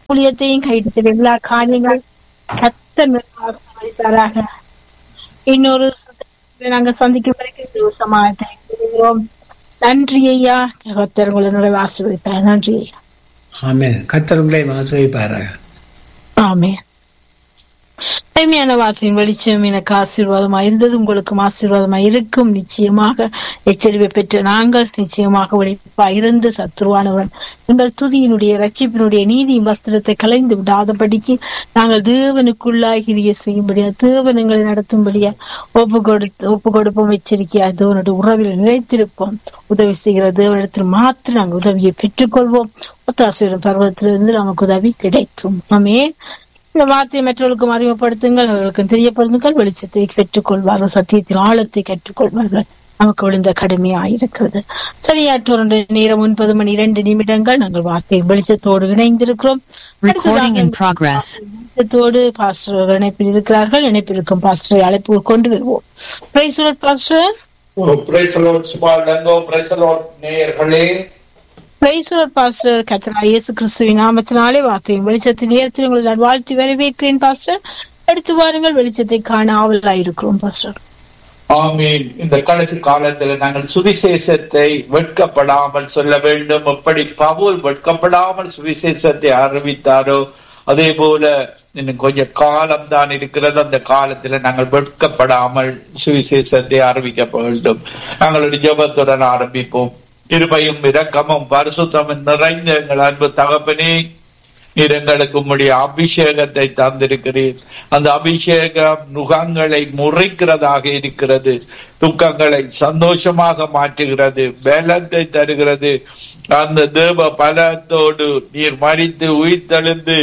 ஊழியத்தையும் கைவிட்ட எல்லா காரியங்கள் கத்தர் ஆசீர்வதிப்பாராக இன்னொரு சந்தர்ப்பத்தில் நாங்க சந்திக்கும் வரைக்கும் சமாளத்தை நன்றி ஐயா கத்தர் உங்களை நிறைவு ஆசீர்வதிப்பார் நன்றி ஐயா ஆமென் கத்தர் உங்களை ஆசிரியப்பாராக ஆமே உண்மையான வார்த்தையின் வெளிச்சம் எனக்கு ஆசீர்வாதமா இருந்தது உங்களுக்கும் ஆசீர்வாதமா இருக்கும் நிச்சயமாக எச்சரிக்கை பெற்ற நாங்கள் நிச்சயமாக உழைப்பா இருந்து சத்துருவானவன் எங்கள் துதியினுடைய ரட்சிப்பினுடைய நீதி வஸ்திரத்தை கலைந்து விடாதபடிக்கு நாங்கள் தேவனுக்குள்ளாய் கிரிய செய்யும்படியா தேவன் எங்களை நடத்தும்படியா ஒப்பு கொடுத்து ஒப்பு கொடுப்போம் எச்சரிக்கையா தேவனுடைய உறவில் நிலைத்திருப்போம் உதவி செய்கிற தேவனிடத்தில் மாத்திரம் நாங்கள் உதவியை பெற்றுக்கொள்வோம் ஒத்தாசிரியர் பருவத்திலிருந்து நமக்கு உதவி கிடைக்கும் ஆமே இந்த வார்த்தையை மற்றவர்களுக்கும் அறிமுகப்படுத்துங்கள் அவர்களுக்கும் தெரியப்படுத்துங்கள் வெளிச்சத்தை பெற்றுக் கொள்வார்கள் சத்தியத்தின் ஆழத்தை கற்றுக்கொள்வார்கள் நமக்கு விழுந்த கடுமையாயிருக்கிறது சரியாற்றொரு நேரம் ஒன்பது மணி இரண்டு நிமிடங்கள் நாங்கள் வார்த்தை வெளிச்சத்தோடு இணைந்திருக்கிறோம் Recording in progress. வெளிச்சத்தோடு பாஸ்டர் இணைப்பில் இருக்கிறார்கள் இணைப்பில் இருக்கும் பாஸ்டரை அழைப்பு கொண்டு வருவோம் பிரைஸ் பாஸ்டர் பிரைசலோட் சுபாலங்கோ பிரைசலோட் நேயர்களே பிரைஸ் பாஸ்டர் கத்தரா இயேசு கிறிஸ்துவின் நாமத்தினாலே வார்த்தையும் வெளிச்சத்தின் நேரத்தில் உங்களை நான் வாழ்த்தி வரவேற்கிறேன் பாஸ்டர் அடுத்து வாருங்கள் வெளிச்சத்தை காண ஆவலாயிருக்கிறோம் பாஸ்டர் ஆமீன் இந்த கடைசி காலத்துல நாங்கள் சுவிசேஷத்தை வெட்கப்படாமல் சொல்ல வேண்டும் எப்படி பவுல் வெட்கப்படாமல் சுவிசேஷத்தை அறிவித்தாரோ அதே போல இன்னும் கொஞ்சம் காலம் தான் இருக்கிறது அந்த காலத்துல நாங்கள் வெட்கப்படாமல் சுவிசேஷத்தை அறிவிக்க வேண்டும் நாங்களுடைய ஜெபத்துடன் ஆரம்பிப்போம் கிருபையும் இரக்கமும் பரிசுத்தமும் நிறைந்த எங்கள் அன்பு தகப்பனே நீர் எங்களுக்கு உம்முடைய அபிஷேகத்தை தந்திருக்கிறீர் அந்த அபிஷேகம் நுகங்களை முறைக்கிறதாக இருக்கிறது துக்கங்களை சந்தோஷமாக மாற்றுகிறது பலத்தை தருகிறது அந்த தேவ பலத்தோடு நீர் மறித்து உயிர்த்தெழுந்து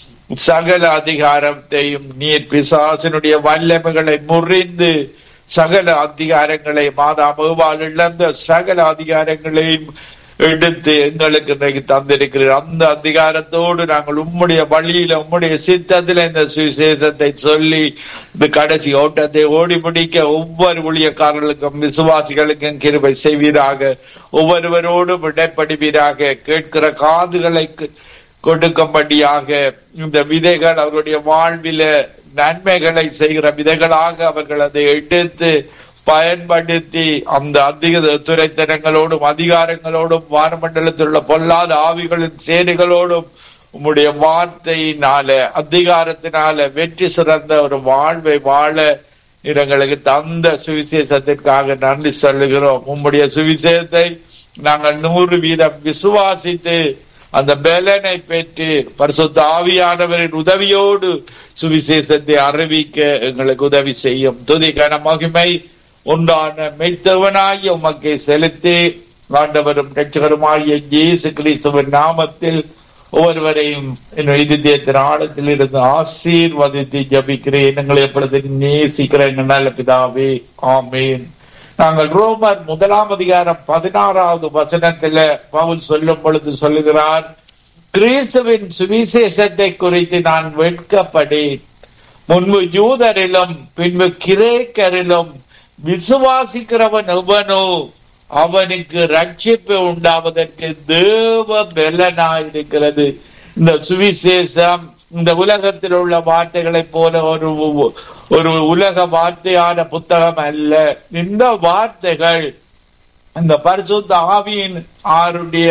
சகல அதிகாரத்தையும் நீர் பிசாசனுடைய வல்லமைகளை முறிந்து சகல அதிகாரங்களை மாதா மகுவால் இழந்த சகல அதிகாரங்களையும் எடுத்து எங்களுக்கு இன்றைக்கு தந்திருக்கிறீர் அந்த அதிகாரத்தோடு நாங்கள் உம்முடைய வழியில உம்முடைய சித்தத்துல இந்த சுவிசேஷத்தை சொல்லி இந்த கடைசி ஓட்டத்தை ஓடி முடிக்க ஒவ்வொரு ஊழியக்காரர்களுக்கும் விசுவாசிகளுக்கும் கிருபை செய்வீராக ஒவ்வொருவரோடும் இடைப்படுவீராக கேட்கிற காதுகளை கொடுக்கும்படியாக இந்த விதைகள் அவருடைய வாழ்வில நன்மைகளை செய்கிற விதைகளாக அவர்கள் அதை எடுத்து பயன்படுத்தி அந்த அதிக துறைத்தனங்களோடும் அதிகாரங்களோடும் வானமண்டலத்தில் உள்ள பொல்லாத ஆவிகளின் சேனைகளோடும் உம்முடைய வார்த்தையினால அதிகாரத்தினால வெற்றி சிறந்த ஒரு வாழ்வை வாழ எங்களுக்கு தந்த சுவிசேஷத்திற்காக நன்றி சொல்லுகிறோம் உம்முடைய சுவிசேஷத்தை நாங்கள் நூறு வீதம் விசுவாசித்து அந்த பலனை பெற்று பரிசுத்த ஆவியானவரின் உதவியோடு சுவிசேஷத்தை அறிவிக்க எங்களுக்கு உதவி செய்யும் துதிக்கான மகிமை உண்டான மெய்த்தவனாய் உமக்கு செலுத்தி ஆண்டவரும் ரட்சகருமாகிய இயேசு கிறிஸ்துவின் நாமத்தில் ஒவ்வொருவரையும் என் இதயத்தின் ஆழத்தில் இருந்து ஆசீர்வதித்து ஜபிக்கிறேன் எங்களை எப்பொழுது நேசிக்கிற எங்கள் நல்ல பிதாவே ஆமேன் நாங்கள் ரோமர் முதலாம் அதிகாரம் பதினாறாவது வசனத்துல பவுல் சொல்லும் பொழுது சொல்லுகிறார் கிறிஸ்துவின் சுவிசேஷத்தை குறித்து நான் வெட்கப்படேன் முன்பு யூதரிலும் பின்பு கிரேக்கரிலும் விசுவாசிக்கிறவன் எவனோ அவனுக்கு ரட்சிப்பு உண்டாவதற்கு தேவ பலனாயிருக்கிறது இந்த சுவிசேஷம் இந்த உலகத்தில் உள்ள வார்த்தைகளைப் போல ஒரு ஒரு உலக வார்த்தையான புத்தகம் அல்ல இந்த வார்த்தைகள் இந்த பரிசுத்த ஆவியின் ஆருடைய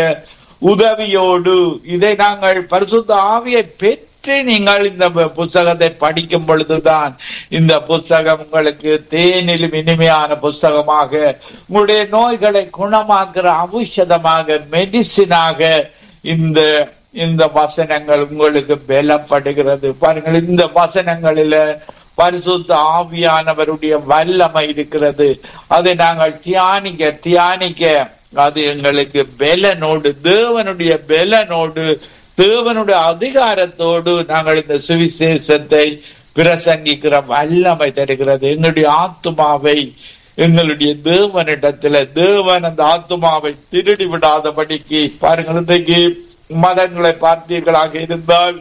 உதவியோடு இதை நாங்கள் பரிசுத்த ஆவியை பெற்று நீங்கள் இந்த புஸ்தகத்தை படிக்கும் பொழுதுதான் இந்த புஸ்தகம் உங்களுக்கு தேனிலும் இனிமையான புஸ்தகமாக உங்களுடைய நோய்களை குணமாக்குற ஔஷதமாக மெடிசினாக இந்த இந்த வசனங்கள் உங்களுக்கு பலப்படுகிறது பாருங்கள் இந்த வசனங்களில பரிசுத்த ஆவியானவருடைய வல்லமை இருக்கிறது அதை நாங்கள் தியானிக்க தியானிக்க அது எங்களுக்கு பெலனோடு தேவனுடைய பெலனோடு தேவனுடைய அதிகாரத்தோடு நாங்கள் இந்த சுவிசேஷத்தை பிரசங்கிக்கிற வல்லமை தருகிறது எங்களுடைய ஆத்மாவை எங்களுடைய தேவனிடத்துல தேவன் அந்த ஆத்மாவை திருடி விடாதபடிக்கு பாருங்கள் இன்றைக்கு மதங்களை பார்த்தீர்களாக இருந்தால்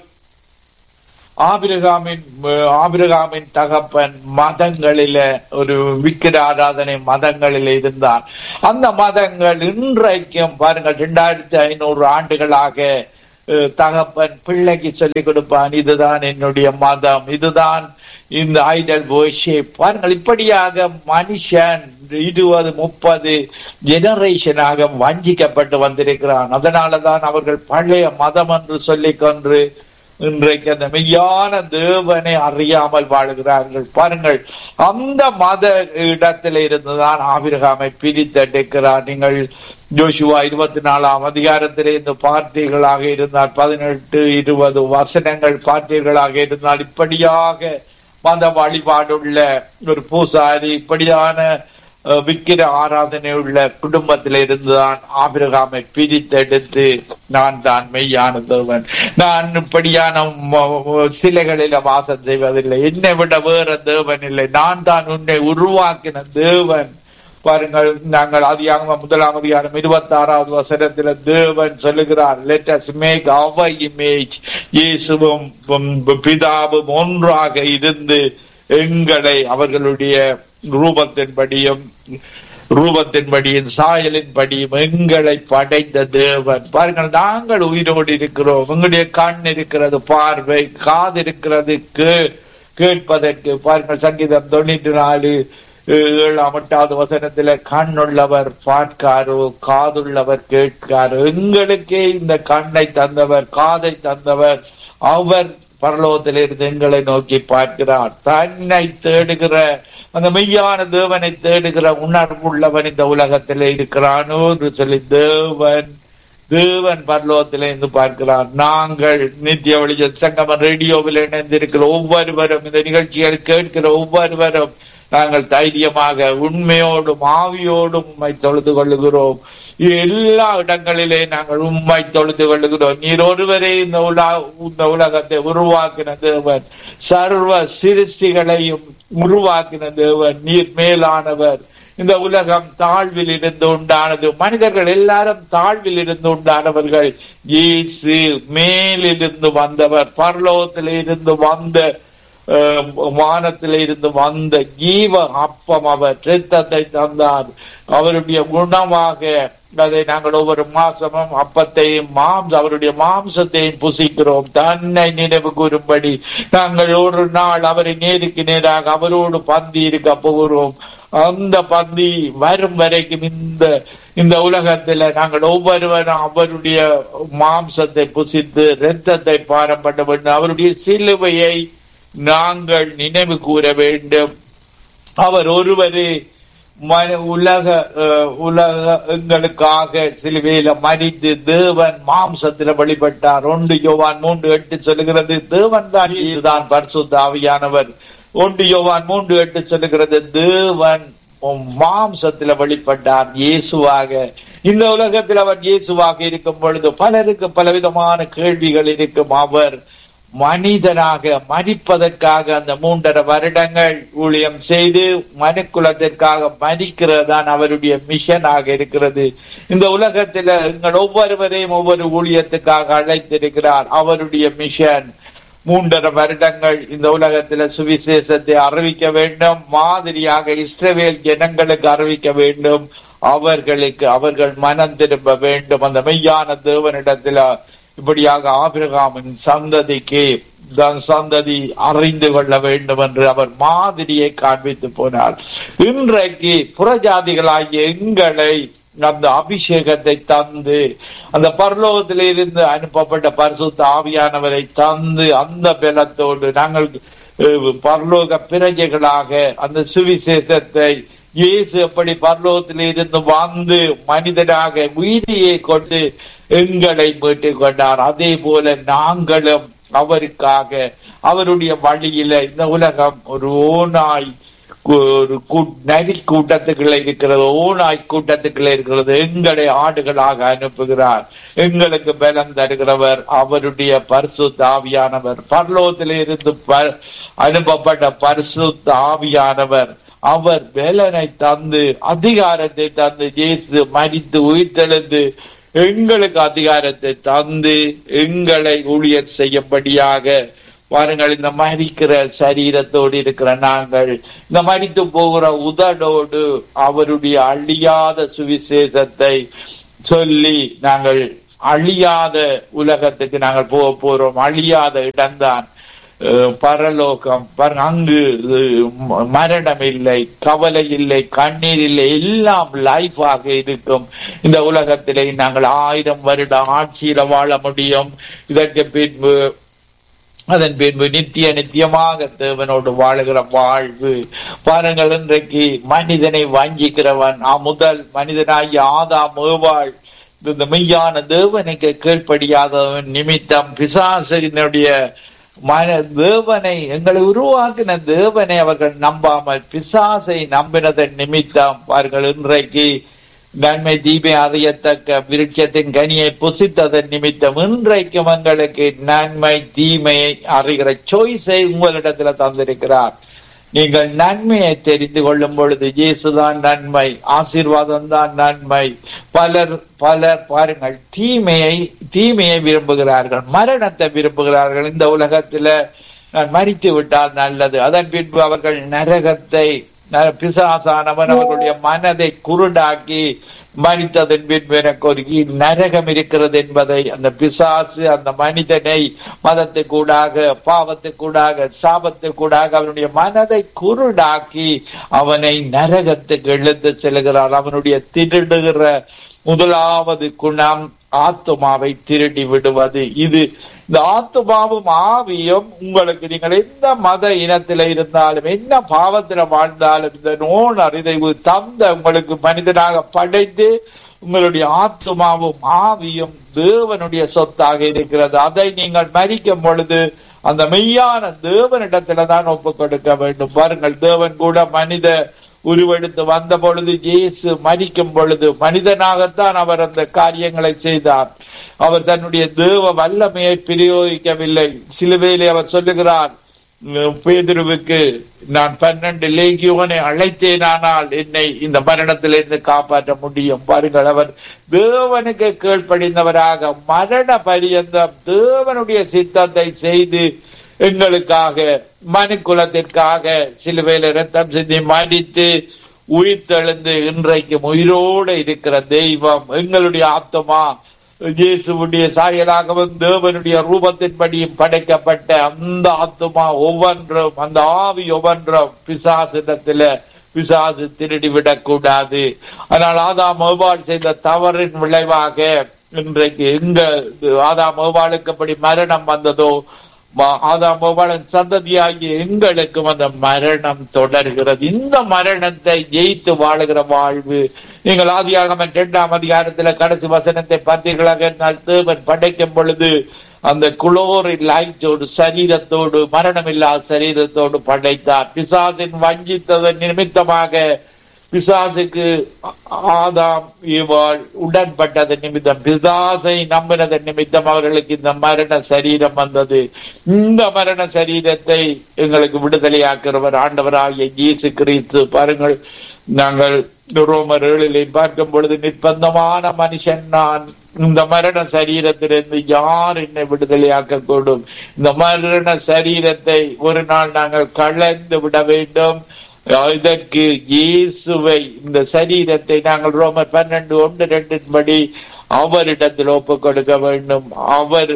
ஆபிரகாமின் ஆபிரகாமின் தகப்பன் மதங்களில ஒரு விக்கிர ஆராதனை மதங்களில் இருந்தார் அந்த மதங்கள் இன்றைக்கும் பாருங்கள் இரண்டாயிரத்தி ஐநூறு ஆண்டுகளாக அஹ், தகப்பன் பிள்ளைக்கு சொல்லிக் கொடுப்பான் இதுதான் என்னுடைய மதம் இதுதான் இந்த ஐடல் worship பாருங்கள் இப்படியாக மனுஷன் இருபது முப்பது ஜெனரேஷனாக வஞ்சிக்கப்பட்டு வந்திருக்கிறான் அதனாலதான் அவர்கள் பழைய மதம் என்று சொல்லிக் கொண்டு இன்றைக்கு அந்த மெய்யான தேவனை அறியாமல் வாழுகிறார்கள் பாருங்கள் அந்த மத இடத்தில இருந்துதான் ஆபிரகாமை பிரித்தெடுக்கிறார் நீங்கள் ஜோஷுவா இருபத்தி நாலாம் அதிகாரத்திலே இந்த பார்த்தீர்களாக இருந்தால் பதினெட்டு இருபது வசனங்கள் பார்த்தீர்களாக இருந்தால் இப்படியாக மத வழிபாடுள்ள ஒரு பூசாரி இப்படியான அஹ், விக்கிர ஆராதனை உள்ள குடும்பத்தில இருந்துதான் ஆபிரகாமை பிரித்தெடுத்து நான் தான் மெய்யான தேவன் நான் இப்படியான ம- ம- சிலைகளில வாசம் செய்வதில்லை என்னை விட வேற தேவன் இல்லை நான் தான் உன்னை உருவாக்கின தேவன் பாருங்கள் நாங்கள் அதிகாரம் முதலாம் அதிகாரம் இருபத்தி ஆறாவது வசனத்துல தேவன் சொல்லுகிறார் let us make our image இயேசுவும் உம், பிதாவும் ஒன்றாக இருந்து எங்களை அவர்களுடைய ரூபத்தின்படியும் ரூபத்தின்படியும் சாயலின்படியும் எங்களை படைத்த தேவன் பாருங்கள் நாங்கள் உயிரோடு இருக்கிறோம் உங்களுடைய கண் இருக்கிறது பார்வை காது இருக்கிறது கே- கேட்பதற்கு பாருங்கள் சங்கீதம் தொண்ணூற்றி நாலு ஏழாம் எட்டாவது வசனத்துல கண்ணுள்ளவர் பார்க்காரோ காதுள்ளவர் கேட்காரோ எங்களுக்கே இந்த கண்ணை தந்தவர் காதை தந்தவர் அவர் பரலோகத்திலிருந்து எங்களை நோக்கி பார்க்கிறார் தன்னை தேடுகிற அந்த மெய்யான தேவனை தேடுகிற உணர்வுள்ளவன் இந்த உலகத்திலே இருக்கிறானோ என்று சொல்லி தேவன் தேவன் பரலோகத்திலே இருந்து பார்க்கிறார் நாங்கள் நித்திய வழிய சங்கம ரேடியோவில் இணைந்திருக்கிற ஒவ்வொருவரும் இந்த நிகழ்ச்சிகளை கேட்கிற ஒவ்வொருவரும் நாங்கள் தைரியமாக உண்மையோடும் ஆவியோடும் உண்மை தொழுது கொள்ளுகிறோம் எல்லா இடங்களிலே நாங்கள் உண்மை தொழுது கொள்ளுகிறோம் நீர் ஒருவரே இந்த உலா இந்த உலகத்தை உருவாக்கின தேவன் சர்வ சிருஷ்டிகளையும் உருவாக்கின தேவன் நீர் மேலானவர் இந்த உலகம் தாழ்வில் இருந்து உண்டானது மனிதர்கள் எல்லாரும் தாழ்வில் இருந்து உண்டானவர்கள் இயேசு மேலிருந்து வந்தவர் பரலோகத்தில் இருந்து வந்த அஹ், வானத்திலே இருந்து வந்த ஜீவ அப்பம் அவர் இரத்தத்தை தந்தார் அவருடைய குணமாக அதை நாங்கள் ஒவ்வொரு மாசமும் அப்பத்தையும் மாம்ச அவருடைய மாம்சத்தையும் புசிக்கிறோம் தன்னை நினைவு கூறும்படி நாங்கள் ஒரு நாள் அவரை நேருக்கு நேராக அவரோடு பந்தி இருக்க போகிறோம் அந்த பந்தி வரும் வரைக்கும் இந்த இந்த உலகத்துல நாங்கள் ஒவ்வொருவரும் அவருடைய மாம்சத்தை புசித்து இரத்தத்தை பாரப்பட வேண்டும் அவருடைய சிலுவையை நாங்கள் நினைவு கூற வேண்டும் அவர் ஒருவரே மன உலக அஹ், உலகங்களுக்காக சிலுவையில மறித்து தேவன் மாம்சத்துல வழிபட்டார் ஒன்று யோவான் மூன்று எட்டு சொல்லுகிறது தேவன் தான் இதுதான் பரிசுத்த ஆவியானவர் ஒன்று யோவான் மூன்று எட்டு சொல்லுகிறது தேவன் மாம்சத்துல வழிபட்டார் இயேசுவாக இந்த உலகத்தில் அவர் இயேசுவாக இருக்கும் பொழுது பலருக்கு பலவிதமான கேள்விகள் இருக்கும் அவர் மனிதனாக மறிப்பதற்காக அந்த மூன்றரை வருடங்கள் ஊழியம் செய்து மனுக்குலத்திற்காக மறிக்கிறதுதான் அவருடைய மிஷனாக இருக்கிறது இந்த உலகத்துல எங்கள் ஒவ்வொருவரையும் ஒவ்வொரு ஊழியத்துக்காக அழைத்திருக்கிறார் அவருடைய மிஷன் மூன்றரை வருடங்கள் இந்த உலகத்துல சுவிசேஷத்தை அறிவிக்க வேண்டும் மாதிரியாக இஸ்ரவேல் ஜனங்களுக்கு அறிவிக்க வேண்டும் அவர்களுக்கு அவர்கள் மனம் திரும்ப வேண்டும் அந்த மெய்யான தேவனிடத்துல இப்படியாக ஆபிரகாமின் சந்ததிக்கு தன் சந்ததி அறிந்து கொள்ள வேண்டும் என்று அவர் மாதிரியை காண்பித்து போனார் இன்றைக்கு புறஜாதிகளாகிய எங்களை அந்த அபிஷேகத்தை தந்து அந்த பரலோகத்திலிருந்து இருந்து அனுப்பப்பட்ட பரிசுத்த ஆவியானவரை தந்து அந்த பலத்தோடு நாங்கள் அஹ், பரலோக பிரஜைகளாக அந்த சுவிசேஷத்தை இயேசு எப்படி பரலோகத்தில் இருந்து வந்து மனிதனாக உயிரியை கொண்டு எங்களை மீட்டுக் கொண்டார் அதே போல நாங்களும் அவருக்காக அவருடைய வழியில இந்த உலகம் ஒரு ஓநாய் கு- ஒரு கூ- நரி கூட்டத்துக்குள்ள இருக்கிறது ஓநாய் கூட்டத்துக்குள்ள இருக்கிறது எங்களை ஆடுகளாக அனுப்புகிறார் எங்களுக்கு பலம் தருகிறவர் அவருடைய பரிசுத்த ஆவியானவர் பரலோகத்திலிருந்து இருந்து ப- அனுப்பப்பட்ட பரிசுத்த ஆவியானவர் அவர் வேலனை தந்து அதிகாரத்தை தந்து இயேசு மரித்து உயிர்த்தெழுந்து எங்களுக்கு அதிகாரத்தை தந்து எங்களை ஊழியர் செய்யும்படியாக பாருங்கள் இந்த மரிக்கிற சரீரத்தோடு இருக்கிற நாங்கள் இந்த மரித்து போகிற உதடோடு அவருடைய அழியாத சுவிசேஷத்தை சொல்லி நாங்கள் அழியாத உலகத்துக்கு நாங்கள் போக போறோம் அழியாத இடம்தான் அஹ், பரலோகம் பாருங்க அங்கு அஹ், மரணம் இல்லை கவலை இல்லை கண்ணீர் இல்லை எல்லாம் லைஃபாக இருக்கும் இந்த உலகத்திலே நாங்கள் ஆயிரம் வருட ஆட்சியில வாழ முடியும் இதற்கு பின்பு அதன் பின்பு நித்திய நித்தியமாக தேவனோடு வாழுகிற வாழ்வு பாருங்கள் இன்றைக்கு மனிதனை வஞ்சிக்கிறவன் ஆ, முதல் மனிதனாகிய ஆதாம் ஏவாள் இந்த மெய்யான தேவனுக்கு கீழ்ப்படியாதவன் நிமித்தம் பிசாசினுடைய மன தேவனை எங்களை உருவாக்கின தேவனை அவர்கள் நம்பாமல் பிசாசை நம்பினதன் நிமித்தம் அவர்கள் இன்றைக்கு நன்மை தீமை அறியத்தக்க விருட்சத்தின் கனியை புசித்ததன் நிமித்தம் இன்றைக்கும் எங்களுக்கு நன்மை தீமையை அறிகிற சாய்ஸை உங்களிடத்துல தந்திருக்கிறார் நீங்கள் நன்மையை தெரிந்து கொள்ளும் பொழுது இயேசுதான் நன்மை ஆசீர்வாதம் தான் நன்மை பலர் பலர் பாருங்கள் தீமையை தீமையை விரும்புகிறார்கள் மரணத்தை விரும்புகிறார்கள் இந்த உலகத்துல நான் மறித்து விட்டால் நல்லது அதன் பின்பு அவர்கள் நரகத்தை ந- பிசாசானவன் அவர்களுடைய மனதை குருடாக்கி மறித்ததன் பின்பு எனக்கு ஒரு இ- நரகம் இருக்கிறது என்பதை அந்த பிசாசு அந்த மனிதனை மதத்துக்கூடாக பாவத்துக்கூடாக சாபத்துக்கூடாக அவனுடைய மனதை குருடாக்கி அவனை நரகத்துக்கு இழுத்து செல்கிறார் அவனுடைய திருடுகிற முதலாவது குணம் ஆத்துமாவை திருடி விடுவது இது இந்த ஆத்துமாவும் ஆவியும் உங்களுக்கு நீங்கள் எந்த மத இனத்தில இருந்தாலும் என்ன பாவத்தில வாழ்ந்தாலும் இந்த நோனர் இதை ஒரு தந்த உங்களுக்கு மனிதனாக படைத்து உங்களுடைய ஆத்துமாவும் ஆவியும் தேவனுடைய சொத்தாக இருக்கிறது அதை நீங்கள் மறிக்கும் பொழுது அந்த மெய்யான தேவனிடத்துல தான் ஒப்பு கொடுக்க வேண்டும் பாருங்கள் தேவன் கூட மனித உருவெடுத்து வந்த பொழுது இயேசு மரிக்கும் பொழுது மனிதனாகத்தான் அவர் அந்த காரியங்களை செய்தார் அவர் தன்னுடைய தேவ வல்லமையை பிரயோகிக்கவில்லை சிலுவையிலே அவர் சொல்லுகிறார் உம், பேதுருவுக்கு நான் பன்னெண்டு லேகியோனை அழைத்தேனானால் என்னை இந்த மரணத்திலிருந்து காப்பாற்ற முடியும் பாருங்கள் அவர் தேவனுக்கு கீழ்ப்படிந்தவராக மரண பரியந்தம் தேவனுடைய சித்தத்தை செய்து எங்களுக்காக மனு குலத்திற்காக சிலுவையில ரத்தம் சிந்தி மடித்து உயிர் தெழுந்து இன்றைக்கும் உயிரோடு இருக்கிற தெய்வம் எங்களுடைய ஆத்மா இயேசுவுடைய சாயலாகவும் தேவனுடைய ரூபத்தின்படியும் படைக்கப்பட்ட அந்த ஆத்மா ஒவ்வொன்றும் அந்த ஆவி ஒவ்வொன்றும் பிசாசிடத்துல பிசாசு திருடி விடக்கூடாது ஆனால் ஆதாம் ஏவாள் செய்த தவறின் விளைவாக இன்றைக்கு எங்க ஆதாம் ஏவாளுக்கு அப்படி மரணம் வந்ததோ ம- ஆதாம் ஏவாளின் சந்ததியாகிய எங்களுக்கும் அந்த மரணம் தொடர்கிறது இந்த மரணத்தை ஜெயித்து வாழுகிற வாழ்வு நீங்கள் ஆதியாகம இரண்டாம் அதிகாரத்துல கடைசி வசனத்தை பார்த்தீர்களாக இருந்தால் தேவன் படைக்கும் பொழுது அந்த குளோரி லைட்டோடு சரீரத்தோடு மரணமில்லாத சரீரத்தோடு படைத்தார் பிசாசின் வஞ்சித்ததன் நிமித்தமாக பிசாசுக்கு ஆதாம் இவாள் உடன்பட்டதன் நிமித்தம் பிசாசை நம்பினதன் நிமித்தம் அவர்களுக்கு இந்த மரண சரீரம் வந்தது இந்த மரண சரீரத்தை எங்களுக்கு விடுதலையாக்குறவர் ஆண்டவராகிய இயேசு கிறிஸ்து பாருங்கள் நாங்கள் ரோமர் ஏழிலே பார்க்கும் பொழுது நிர்பந்தமான மனுஷன் நான் இந்த மரண சரீரத்திலிருந்து யார் என்னை விடுதலையாக்க கூடும் இந்த மரண சரீரத்தை ஒரு நாள் நாங்கள் கலந்து விட வேண்டும் இதற்கு இயேசுவை இந்த சரீரத்தை நாங்கள் ரோமர் பன்னெண்டு ஒன்று ரெண்டின் படி அவரிடத்தில் ஒப்புக் கொடுக்க வேண்டும் அவர்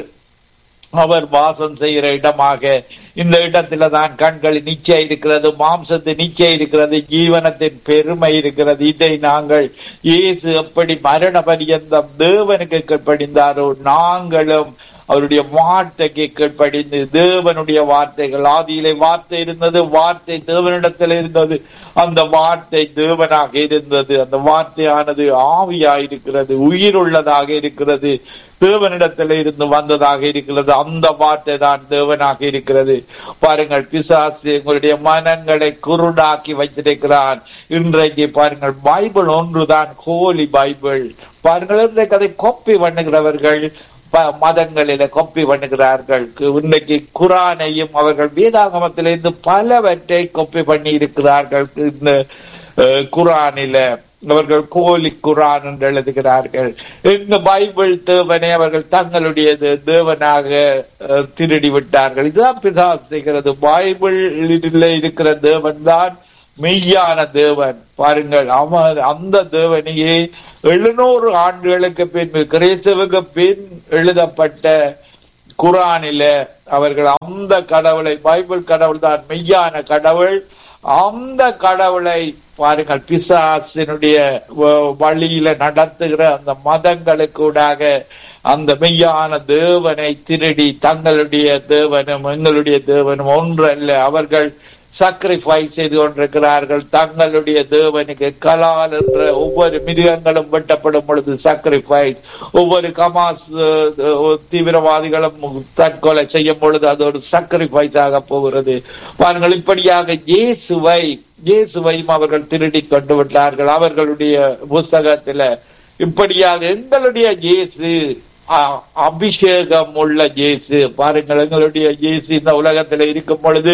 அவர் வாசம் செய்கிற இடமாக இந்த இடத்துல தான் கண்களின் நிச்சயம் இருக்கிறது மாம்சத்தின் நிச்சயம் இருக்கிறது ஜீவனத்தின் பெருமை இருக்கிறது இதை நாங்கள் இயேசு எப்படி மரண பரியந்தம் தேவனுக்கு கீழ்ப்படிந்தாரோ நாங்களும் அவருடைய வார்த்தைக்கு கீழ்ப்படிந்து தேவனுடைய வார்த்தைகள் ஆதியிலே வார்த்தை இருந்தது வார்த்தை தேவனிடத்தில் இருந்தது அந்த வார்த்தை தேவனாக இருந்தது அந்த வார்த்தையானது ஆவியாயிருக்கிறது உயிருள்ளதாக இருக்கிறது தேவனிடத்தில் இருந்து வந்ததாக இருக்கிறது அந்த வார்த்தை தான் தேவனாக இருக்கிறது பாருங்கள் பிசாசு எங்களுடைய மனங்களை குருடாக்கி வைத்திருக்கிறான் இன்றைக்கு பாருங்கள் பைபிள் ஒன்றுதான் ஹோலி பைபிள் பாருங்கள் இன்றைக்கு அதை கொப்பி பண்ணுகிறவர்கள் ப- மதங்களில கொப்பி பண்ணுகிறார்கள் கு- இன்னைக்கு குரானையும் அவர்கள் வேதாகமத்திலிருந்து பலவற்றை கொப்பி பண்ணி இருக்கிறார்கள் இந்த அஹ், குரானில அவர்கள் கோலி குரான் என்று எழுதுகிறார்கள் இந்த பைபிள் தேவனை அவர்கள் தங்களுடையது தேவனாக அஹ், திருடி விட்டார்கள் இதுதான் பிசாசு செய்கிறது பைபிளில் இருக்கிற தேவன் தான் மெய்யான தேவன் பாருங்கள் அவன் அந்த தேவனையே எழுநூறு ஆண்டுகளுக்கு பின் கிறிஸ்துவுக்கு பின் எழுதப்பட்ட குரானில அவர்கள் அந்த கடவுளை பைபிள் கடவுள் தான் மெய்யான கடவுள் அந்த கடவுளை பாருங்கள் பிசாசினுடைய வ- வழியில நடத்துகிற அந்த மதங்களுக்கூடாக அந்த மெய்யான தேவனை திருடி தங்களுடைய தேவனும் எங்களுடைய தேவனும் ஒன்றல்ல அவர்கள் சாக்ரிஃபைஸ் செய்து கொண்டிருக்கிறார்கள் தங்களுடைய தேவனுக்கு கலால் என்ற ஒவ்வொரு மிருகங்களும் வெட்டப்படும் பொழுது சாக்ரிஃபைஸ் ஒவ்வொரு கமாஸ் அஹ், தீவிரவாதிகளும் தற்கொலை செய்யும் பொழுது அது ஒரு சாக்ரிஃபைஸ் ஆக போகிறது பாருங்கள் இப்படியாக இயேசுவை இயேசுவையும் அவர்கள் திருடி கொண்டு விட்டார்கள் அவர்களுடைய புஸ்தகத்துல இப்படியாக எங்களுடைய இயேசு அ- அபிஷேகம் உள்ள இயேசு பாருங்கள் எங்களுடைய இயேசு இந்த உலகத்துல இருக்கும் பொழுது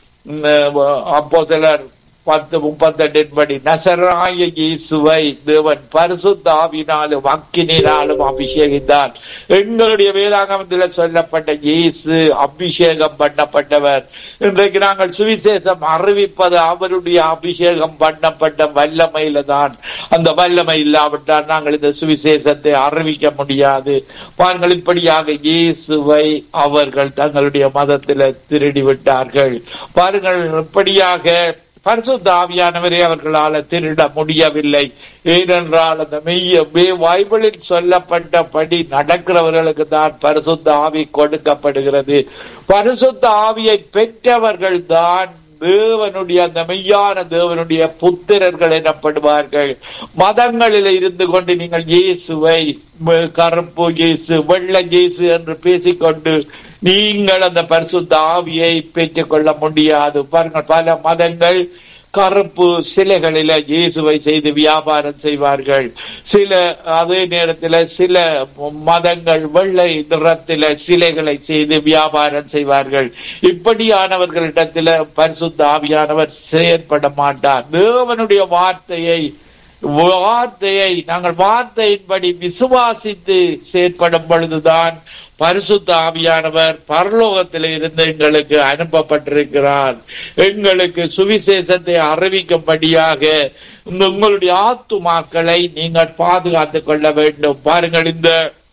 அப்போ சிலர் பத்து முப்பத்தெட்டின் படி நசராய இயேசுவை தேவன் பரிசுத்த ஆவினாலும் அக்கினினாலும் அபிஷேகித்தார் எங்களுடைய வேதாகமத்தில் சொல்லப்பட்ட இயேசு அபிஷேகம் பண்ணப்பட்டவர் இன்றைக்கு நாங்கள் சுவிசேஷம் அறிவிப்பது அவருடைய அபிஷேகம் பண்ணப்பட்ட வல்லமையில தான் அந்த வல்லமை இல்லாவிட்டால் நாங்கள் இந்த சுவிசேஷத்தை அறிவிக்க முடியாது பாருங்கள் இப்படியாக இயேசுவை அவர்கள் தங்களுடைய மதத்தில் திருடி விட்டார்கள் பாருங்கள் இப்படியாக பரிசுத்த ஆவியானவரை அவர்களால திருட முடியவில்லை ஏனென்றால் அந்த மெய்ய மே- பைபிளில் சொல்லப்பட்டபடி நடக்கிறவர்களுக்கு தான் பரிசுத்த ஆவி கொடுக்கப்படுகிறது பரிசுத்த ஆவியை பெற்றவர்கள் தான் தேவனுடைய அந்த மெய்யான தேவனுடைய புத்திரர்கள் எனப்படுவார்கள் மதங்களில் இருந்து கொண்டு நீங்கள் இயேசுவை ம- கருப்பு இயேசு வெள்ளை இயேசு என்று பேசிக்கொண்டு நீங்கள் அந்த பரிசுத்த ஆவியை பெற்றுக் கொள்ள முடியாது பாருங்கள் பல மதங்கள் கருப்பு சிலைகளில இயேசுவை செய்து வியாபாரம் செய்வார்கள் சில அதே நேரத்தில் சில மதங்கள் வெள்ளை நிறத்தில சிலைகளை செய்து வியாபாரம் செய்வார்கள் இப்படியானவர்களிடத்துல பரிசுத்த ஆவியானவர் செயற்பட மாட்டார் தேவனுடைய வார்த்தையை வார்த்தையை நாங்கள் வார்த்தையின்படி விசுவாசித்து செயற்படும் பொழுதுதான் பரிசுத்த ஆவியானவர் பரலோகத்தில் இருந்து எங்களுக்கு அனுப்பப்பட்டிருக்கிறார் எங்களுக்கு சுவிசேஷத்தை அறிவிக்கும்படியாக இந்த உங்களுடைய ஆத்துமாக்களை நீங்கள் பாதுகாத்துக் கொள்ள வேண்டும் பாருங்கள் இந்த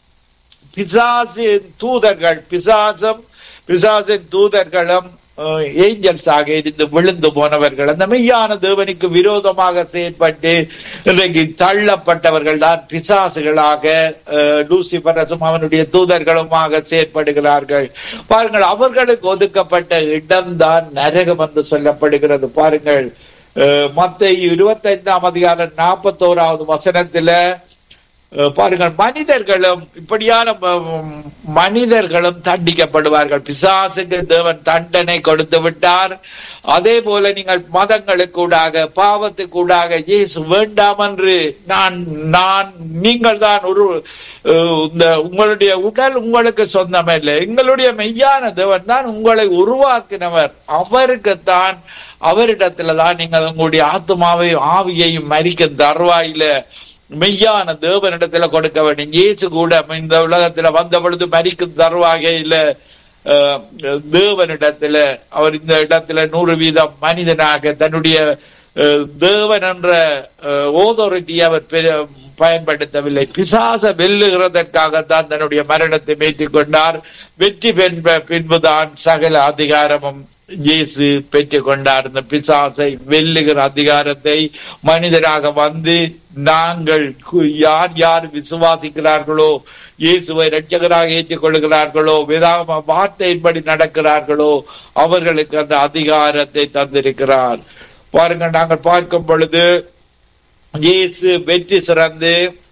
பிசாசின் தூதர்கள் பிசாசம் பிசாசின் தூதர்களும் ஏஞ்சல்ஸ் ஆக இருந்து விழுந்து போனவர்கள் அந்த மெய்யான தேவனுக்கு விரோதமாக செயற்பட்டு இன்றைக்கு தள்ளப்பட்டவர்கள் தான் பிசாசுகளாக அஹ், லூசிபரசும் அவனுடைய தூதர்களுமாக செயற்படுகிறார்கள் பாருங்கள் அவர்களுக்கு ஒதுக்கப்பட்ட இடம்தான் நரகம் என்று சொல்லப்படுகிறது பாருங்கள் மத்த இருபத்தி ஐந்தாம் அதிகாரம் நாற்பத்தோராவது வசனத்துல அஹ் பாருங்கள் மனிதர்களும் இப்படியான ம- மனிதர்களும் தண்டிக்கப்படுவார்கள் பிசாசுக்கு தேவன் தண்டனை கொடுத்து விட்டார் அதே போல நீங்கள் மதங்களுக்கூடாக பாவத்துக்கூடாக இயேசு வேண்டாம் என்று நான் நான் நீங்கள் தான் ஒரு அஹ், இந்த உங்களுடைய உடல் உங்களுக்கு சொந்தமல்ல எங்களுடைய மெய்யான தேவன் தான் உங்களை உருவாக்கினவர் அவருக்குத்தான் அவரிடத்துல தான் நீங்கள் உங்களுடைய ஆத்மாவையும் ஆவியையும் மறிக்கும் தருவாயில மெய்யான தேவனிடத்துல கொடுக்க வேண்டும் இயேசு கூட இந்த உலகத்துல வந்த பொழுது மறிக்கும் தருவாகையில அஹ், தேவனிடத்துல அவர் இந்த இடத்துல நூறு வீதம் மனிதனாக தன்னுடைய அஹ், தேவன் என்ற ஓதோரிட்டி அவர் பெ- பயன்படுத்தவில்லை பிசாச வெல்லுகிறதற்காகத்தான் தன்னுடைய மரணத்தை மேற்றிக் கொண்டார் வெற்றி பென்ப பின்புதான் சகல அதிகாரமும் இயேசு பெற்றுக் கொண்டார் இந்த பிசாசை வெல்லுகிற அதிகாரத்தை மனிதராக வந்து நாங்கள் கு- யார் யார் விசுவாசிக்கிறார்களோ இயேசுவை இரட்சகராக ஏற்றுக்கொள்கிறார்களோ வேதாகம வார்த்தையின்படி நடக்கிறார்களோ அவர்களுக்கு அந்த அதிகாரத்தை தந்திருக்கிறார் பாருங்கள் நாங்கள் பார்க்கும் பொழுது இயேசு வெற்றி சிறந்து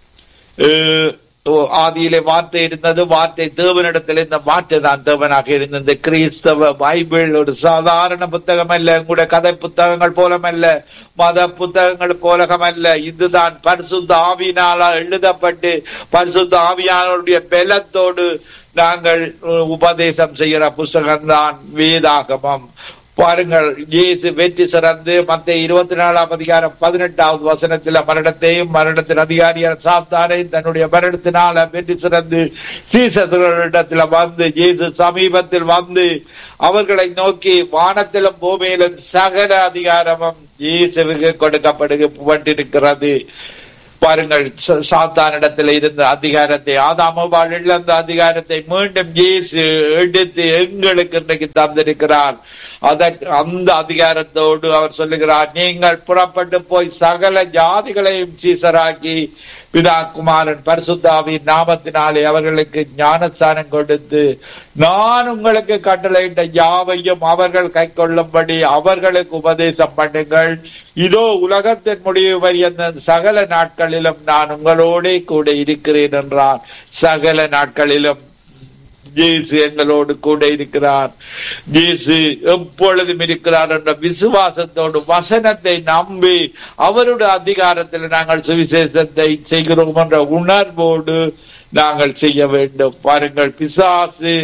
அஹ், ஆதியிலே வார்த்தை இருந்தது வார்த்தை தேவனிடத்தில் இந்த வார்த்தை தான் தேவனாக இருந்தது இந்த கிறிஸ்தவ பைபிள் ஒரு சாதாரண புத்தகம் அல்ல கூட கதை புத்தகங்கள் போலமல்ல மத புத்தகங்கள் போலகமல்ல இதுதான் பரிசுத்த ஆவியினால எழுதப்பட்டு பரிசுத்த ஆவியானவருடைய பலத்தோடு நாங்கள் அஹ், உபதேசம் செய்கிற புஸ்தகம்தான் வேதாகமம் பாருங்கள் இயேசு வெற்றி சிறந்து மத்த இருபத்தி நாலாம் அதிகாரம் பதினெட்டாவது வசனத்துல மரணத்தையும் மரணத்தின் அதிகாரியான சாத்தானையும் தன்னுடைய மரணத்தினால வெற்றி சிறந்து சீசர்களிடத்துல வந்து இயேசு சமீபத்தில் வந்து அவர்களை நோக்கி வானத்திலும் பூமியிலும் சகல அதிகாரமும் இயேசுவுக்கு கொடுக்கப்பட்டிருக்கிறது பாருங்கள் ச- சாத்தானிடத்தில் இருந்த அதிகாரத்தை ஆதாமவாள் இழந்த அதிகாரத்தை மீண்டும் இயேசு எடுத்து எங்களுக்கு இன்றைக்கு தந்திருக்கிறார் அதற்கு அந்த அதிகாரத்தோடு அவர் சொல்லுகிறார் நீங்கள் புறப்பட்டு போய் சகல ஜாதிகளையும் சீசராக்கி பிதா குமாரன் பரிசுத்தாவின் நாமத்தினாலே அவர்களுக்கு ஞானஸ்தானம் கொடுத்து நான் உங்களுக்கு கட்டளையிட்ட யாவையும் அவர்கள் கை கொள்ளும்படி அவர்களுக்கு உபதேசம் பண்ணுங்கள் இதோ உலகத்தின் முடிவு வரைய சகல நாட்களிலும் நான் உங்களோடே கூட இருக்கிறேன் என்றார் சகல நாட்களிலும் இயேசு எங்களோடு கூட இருக்கிறார் இயேசு எப்பொழுதும் இருக்கிறார் என்ற விசுவாசத்தோடு வசனத்தை நம்பி அவருடைய அதிகாரத்தில் நாங்கள் சுவிசேஷத்தை செய்கிறோம் என்ற உணர்வோடு நாங்கள் செய்ய வேண்டும் பாருங்கள் பிசாசு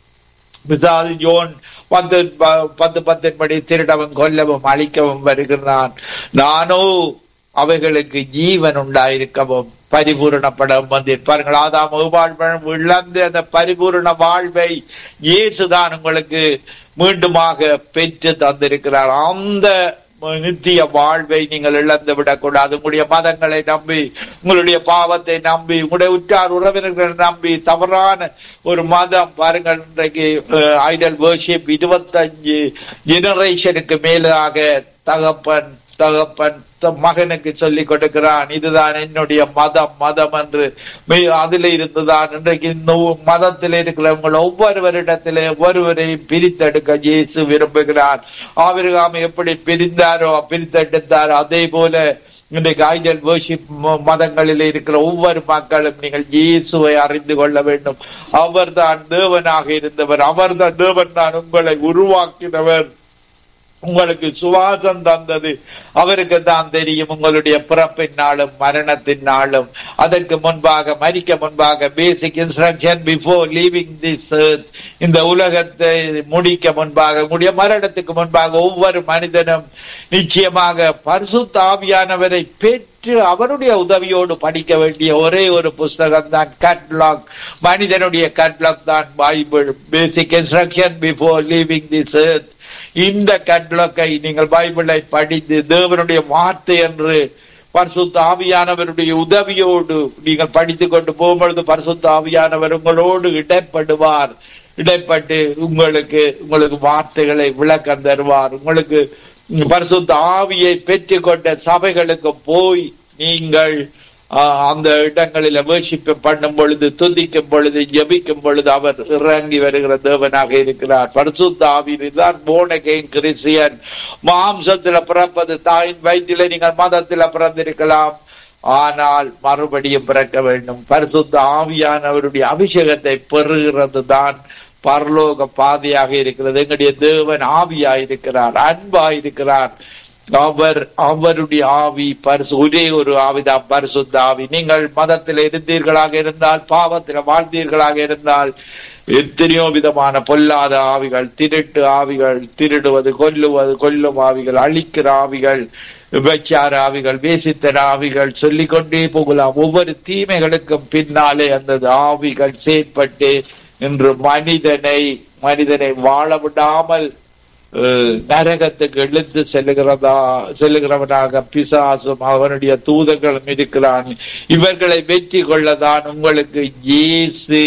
பிசாசு யோன் பத்து ப- பத்து பத்தின்படி திருடவும் கொல்லவும் அழிக்கவும் வருகிறான் நானோ அவைகளுக்கு ஜீவன் உண்டாயிருக்கவும் பரிபூரணப்படவும் வந்தேன் பாருங்கள் ஆதாம் வாழ்வன் இழந்து அந்த பரிபூரண வாழ்வை இயேசுதான் உங்களுக்கு மீண்டுமாக பெற்று தந்திருக்கிறார் அந்த நித்திய வாழ்வை நீங்கள் இழந்து விடக்கூடாது உங்களுடைய மதங்களை நம்பி உங்களுடைய பாவத்தை நம்பி உங்களுடைய உற்றார் உறவினர்களை நம்பி தவறான ஒரு மதம் பாருங்கள் இன்றைக்கு ஐடல் வேர்ஷிப் இருபத்தஞ்சு ஜெனரேஷனுக்கு மேலாக தகப்பன் தகப்பன் த- மகனுக்கு சொல்லி கொடுக்கிறான் இதுதான் என்னுடைய மதம் மதம் என்று மெய்- அதில் இருந்துதான் இன்றைக்கு இந்த ஊ- மதத்தில் இருக்கிறவங்க ஒவ்வொருவரிடத்திலே ஒவ்வொருவரையும் பிரித்தெடுக்க இயேசு விரும்புகிறார் ஆபிரகாம் எப்படி பிரிந்தாரோ பிரித்தெடுத்தாரோ அதே போல இன்றைக்கு ஐடல் வேர்ஷிப் மதங்களில் இருக்கிற ஒவ்வொரு மக்களும் நீங்கள் இயேசுவை அறிந்து கொள்ள வேண்டும் அவர்தான் தேவனாக இருந்தவர் அவர்தான் தேவன் தான் உங்களை உருவாக்கினவர் உங்களுக்கு சுவாசம் தந்தது அவருக்கு தான் தெரியும் உங்களுடைய பிறப்பின் நாளும் மரணத்தின் நாளும் அதற்கு முன்பாக மரிக்க முன்பாக basic instruction before leaving this இந்த உலகத்தை முடிக்க முன்பாக உங்களுடைய மரணத்துக்கு முன்பாக ஒவ்வொரு மனிதனும் நிச்சயமாக பரிசுத்த ஆவியானவரை பெற்று அவருடைய உதவியோடு படிக்க வேண்டிய ஒரே ஒரு புஸ்தகம் தான் கட்லாக் மனிதனுடைய கட்லாக் தான் Bible basic instruction before leaving this earth இந்த கட்லக்கை நீங்கள் பைபிளை படித்து தேவனுடைய வார்த்தை என்று பரிசுத்த ஆவியானவருடைய உதவியோடு நீங்கள் படித்துக் கொண்டு போகும்பொழுது பரிசுத்த ஆவியானவர் உங்களோடு இடைப்படுவார் இடைப்பட்டு உங்களுக்கு உங்களுக்கு வார்த்தைகளை விளக்கம் தருவார் உங்களுக்கு பரிசுத்த ஆவியை பெற்றுக்கொண்ட சபைகளுக்கு போய் நீங்கள் ஆஹ், அந்த இடங்களில் வேர்ஷிப் பண்ணும் பொழுது துதிக்கும் பொழுது ஜெபிக்கும் பொழுது அவர் இறங்கி வருகிற தேவனாக இருக்கிறார் பரிசுத்த ஆவியில்தான் போனகேன் கிறிஸ்டியன் மாம்சத்துல பிறப்பது தாயின் வயிற்றில நீங்கள் மதத்துல பிறந்திருக்கலாம் ஆனால் மறுபடியும் பிறக்க வேண்டும் பரிசுத்த ஆவியானவருடைய அபிஷேகத்தை பெறுகிறது தான் பரலோக பாதையாக இருக்கிறது எங்களுடைய தேவன் ஆவியாய் இருக்கிறார் அன்பாய் இருக்கிறார் அவர் அவருடைய ஆவி பரிசு ஒரே ஒரு ஆவிதான் பரிசுத்த ஆவி நீங்கள் மதத்தில் இருந்தீர்களாக இருந்தால் பாவத்தில் வாழ்ந்தீர்களாக இருந்தால் எத்தனையோ விதமான பொல்லாத ஆவிகள் திருட்டு ஆவிகள் திருடுவது கொல்லுவது கொல்லும் ஆவிகள் அழிக்கிற ஆவிகள் விபச்சார ஆவிகள் வேசித்தன ஆவிகள் சொல்லிக் கொண்டே போகலாம் ஒவ்வொரு தீமைகளுக்கும் பின்னாலே அந்த ஆவிகள் செயற்பட்டு இன்று மனிதனை மனிதனை வாழ விடாமல் அஹ், நரகத்துக்கு இழுத்து செல்லுகிறதா செல்லுகிறவனாக பிசாசும் அவனுடைய தூதர்களும் இருக்கிறான் இவர்களை வெற்றி கொள்ளதான் உங்களுக்கு இயேசு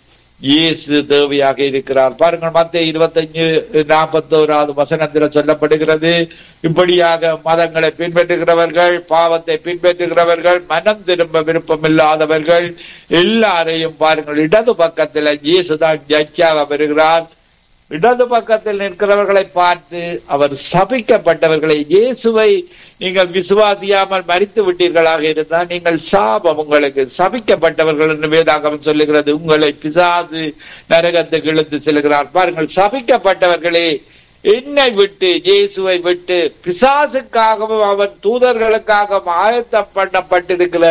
இயேசு தேவையாக இருக்கிறார் பாருங்கள் மத்திய இருபத்தஞ்சு நாற்பத்தோராவது வசனத்தில் சொல்லப்படுகிறது இப்படியாக மதங்களை பின்பற்றுகிறவர்கள் பாவத்தை பின்பற்றுகிறவர்கள் மனம் திரும்ப விருப்பமில்லாதவர்கள் எல்லாரையும் பாருங்கள் இடது பக்கத்தில் இயேசுதான் ஜட்ஜாக வருகிறார் இடது பக்கத்தில் நிற்கிறவர்களை பார்த்து அவர் சபிக்கப்பட்டவர்களை இயேசுவை நீங்கள் விசுவாசியாமல் மறித்து விட்டீர்களாக இருந்தால் நீங்கள் சாபம் உங்களுக்கு சபிக்கப்பட்டவர்கள் என்று வேதாகம் சொல்லுகிறது உங்களை பிசாசு நரகத்துக்கு இழுத்து செல்கிறார் பாருங்கள் சபிக்கப்பட்டவர்களே என்னை விட்டு இயேசுவை விட்டு பிசாசுக்காகவும் அவன் தூதர்களுக்காகவும் ஆயத்தம் பண்ணப்பட்டிருக்கிற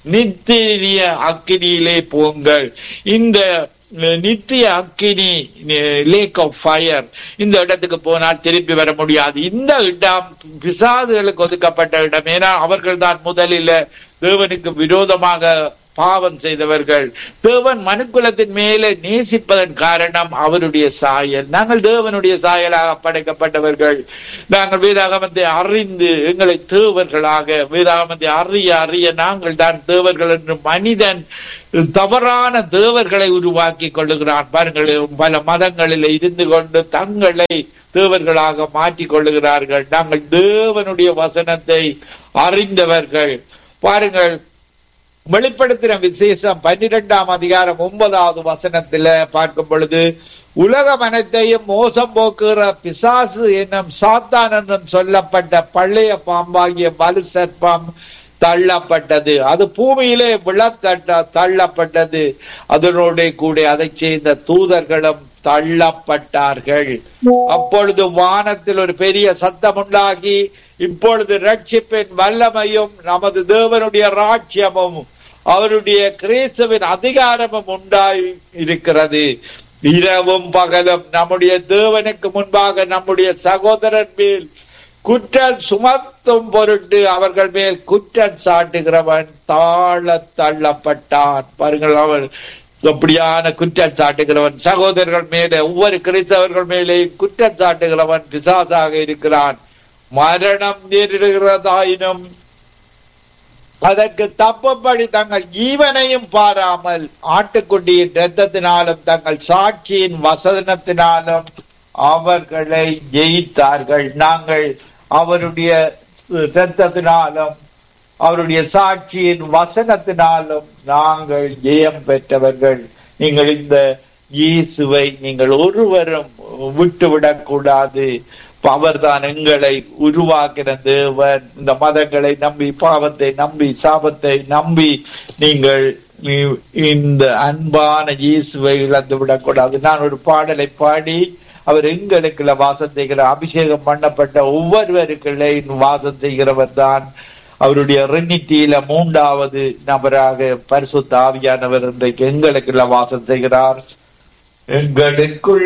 நித்திய அக்கினியிலே போங்கள் இந்த நித்திய அக்கினி லேக் ஆஃப் ஃபயர் இந்த இடத்துக்கு போனால் திருப்பி வர முடியாது இந்த இடம் பிசாசுகளுக்கு ஒதுக்கப்பட்ட இடம் ஏன்னா அவர்கள் தான் முதலில் தேவனுக்கு விரோதமாக பாவம் செய்தவர்கள் தேவன் மனுக்குலத்தின் மேலே நேசிப்பதன் காரணம் அவருடைய சாயல் நாங்கள் தேவனுடைய சாயலாக படைக்கப்பட்டவர்கள் நாங்கள் வேதாகமத்தை அறிந்து எங்களை தேவர்களாக வேதாகமத்தை அறிய அறிய நாங்கள் தான் தேவர்கள் என்று மனிதன் தவறான தேவர்களை உருவாக்கி கொள்ளுகிறான் பாருங்கள் பல மதங்களில் இருந்து கொண்டு தங்களை தேவர்களாக மாற்றிக் கொள்ளுகிறார்கள் நாங்கள் தேவனுடைய வசனத்தை அறிந்தவர்கள் பாருங்கள் வெளிப்படுத்தின விசேஷம் பன்னிரெண்டாம் அதிகாரம் ஒன்பதாவது வசனத்துல பார்க்கும் பொழுது உலகம் அனைத்தையும் மோசம் போக்குகிற பிசாசு என்னும் சாத்தான் என்னும் சொல்லப்பட்ட பழைய பாம்பாகிய வலு சர்ப்பம் தள்ளப்பட்டது அது பூமியிலே விழத்தட்ட தள்ளப்பட்டது அதனோட கூட அதை சேர்ந்த தூதர்களும் தள்ளப்பட்டார்கள் அப்பொழுது வானத்தில் ஒரு பெரிய சத்தம் உண்டாகி இப்பொழுது ரட்சிப்பின் வல்லமையும் நமது தேவனுடைய ராஜ்யமும் அவருடைய கிறிஸ்துவின் அதிகாரமும் உண்டாய் இருக்கிறது இரவும் பகலும் நம்முடைய தேவனுக்கு முன்பாக நம்முடைய சகோதரன் மேல் குற்றம் சுமத்தும் பொருட்டு அவர்கள் மேல் குற்றம் சாட்டுகிறவன் தாழ தள்ளப்பட்டான் பாருங்கள் அவன் அப்படியான குற்றம் சாட்டுகிறவன் சகோதரர்கள் மேலே ஒவ்வொரு கிறிஸ்தவர்கள் மேலே குற்றம் சாட்டுகிறவன் பிசாசாக இருக்கிறான் மரணம் நேரிடுகிறதாயினும் அதற்கு தப்பும்படி தங்கள் ஜீவனையும் பாராமல் ஆட்டுக்குட்டியின் ரத்தத்தினாலும் தங்கள் சாட்சியின் வசனத்தினாலும் அவர்களை ஜெயித்தார்கள் நாங்கள் அவருடைய இரத்தத்தினாலும் அவருடைய சாட்சியின் வசனத்தினாலும் நாங்கள் ஜெயம் பெற்றவர்கள் நீங்கள் இந்த இயேசுவை நீங்கள் ஒருவரும் விட்டுவிடக் கூடாது அவர்தான் எங்களை உருவாக்கின தேவன் இந்த மதங்களை நம்பி பாவத்தை நம்பி சாபத்தை நம்பி நீங்கள் இந்த அன்பான இயேசுவை இழந்து விடக்கூடாது நான் ஒரு பாடலை பாடி அவர் எங்களுக்குள்ள வாசம் செய்கிற அபிஷேகம் பண்ணப்பட்ட ஒவ்வொருவருக்குள்ள வாசம் செய்கிறவர் தான் அவருடைய ரெனிட்டியில மூன்றாவது நபராக பரிசுத்த ஆவியானவர் இன்றைக்கு எங்களுக்குள்ள வாசம் செய்கிறார் எங்களுக்குள்